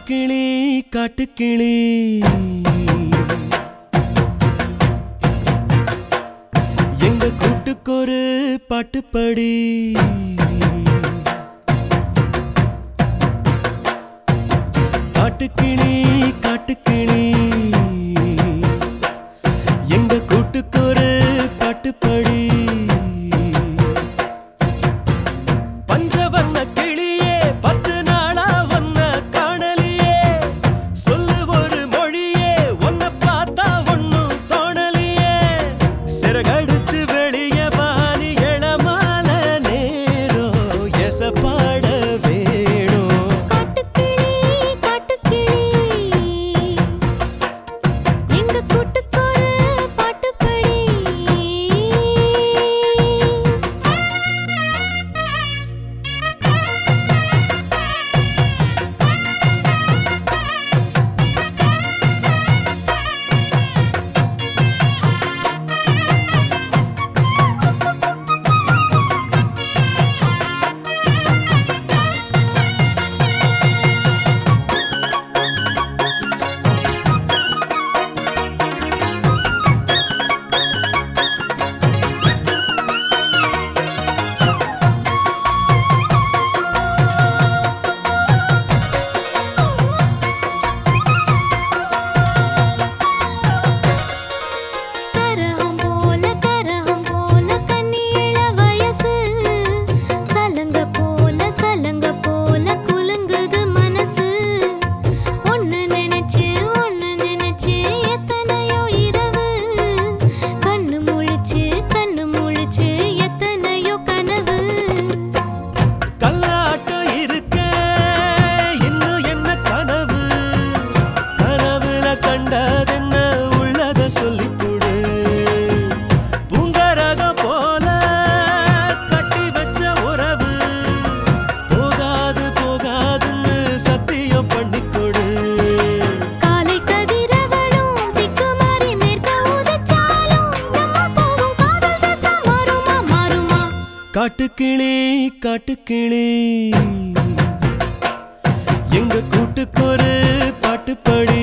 காட்டுக்கிளி காட்டுக்கிளி எங்க கூட்டுக்கொரு பாட்டுப்படி காட்டுக்கிளி காட்டுக்கிளி எங்க கூட்டுக்கொரு பாட்டுப்படி பஞ்சவர்ண கிளியே பத்து நாளா ஒன்ன காணலியே சொல்லு ஒரு மொழியே உன்னை பார்த்தா ஒண்ணும் தோணலியே சிறகடிச்சு வெளிய வாணி எழமால நேரம் எசப்பாட வேணும் காட்டுக்கிளி காட்டுக்கிளி எங்க கூட்டுக்கொரு பாட்டுப்படி கரகம் போல கரகம் போல கண்ணியிள வயசு சலங்க போல சலங்க போல குலுங்குது மனசு ஒன்னு நினைச்சு ஒன்னு நினைச்சு எத்தனையோ இரவு கண்ணு முழிச்சு கண்ணு முழிச்சு எத்தனையோ கனவு கல்லாட்டம் இருக்க இன்னும் என்ன கனவு கனவுல கண்டதென்ன உள்ளத சொல்லிக் கொடு பூங்கரகம் போல கட்டி வச்ச உறவு போகாது போகாதுன்னு சத்தியம் பண்ணிக் கொடு காலை கதிரவனும் திக்குமாறி மேற்க உதிச்சாலும் நம்ம போகும் காதல் திசை மாறுமா மாறுமா காட்டுக்கிளி காட்டுக்கிளி எங்க கூட்டுக்கொரு பாட்டுப்படி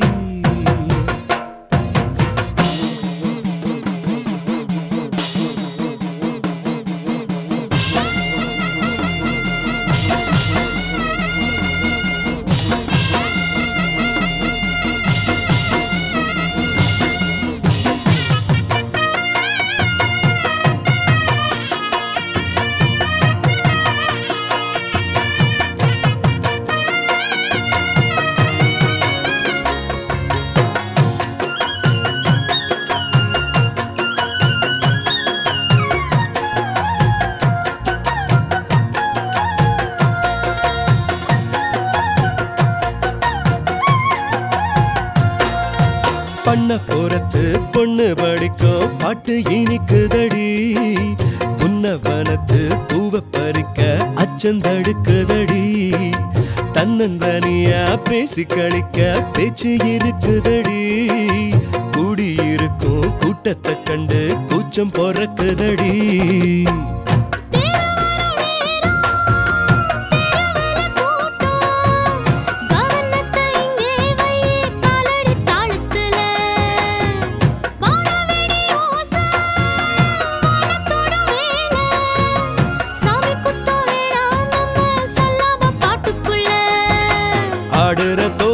பண்ண போறத்து பொண்ணு படிக்கும் பாட்டு இனிக்குதடி புன்னவனத்து பூவ பறிக்க அச்சந்தடுக்குதடி தன்னந்தனியா பேசி கழிக்க பேச்சு இருக்குதடி கூடி இருக்கும் கூட்டத்தை கண்டு கூச்சம் பொறக்குதடி கவனத்தை இங்கே வை காலடி தாளத்துல வானவெடி ஓசை வானத்தோட வேலை சாமி குத்தம் வேணாம் நம்ம சொல்லாம பாட்டுக்குள்ள ஆடுற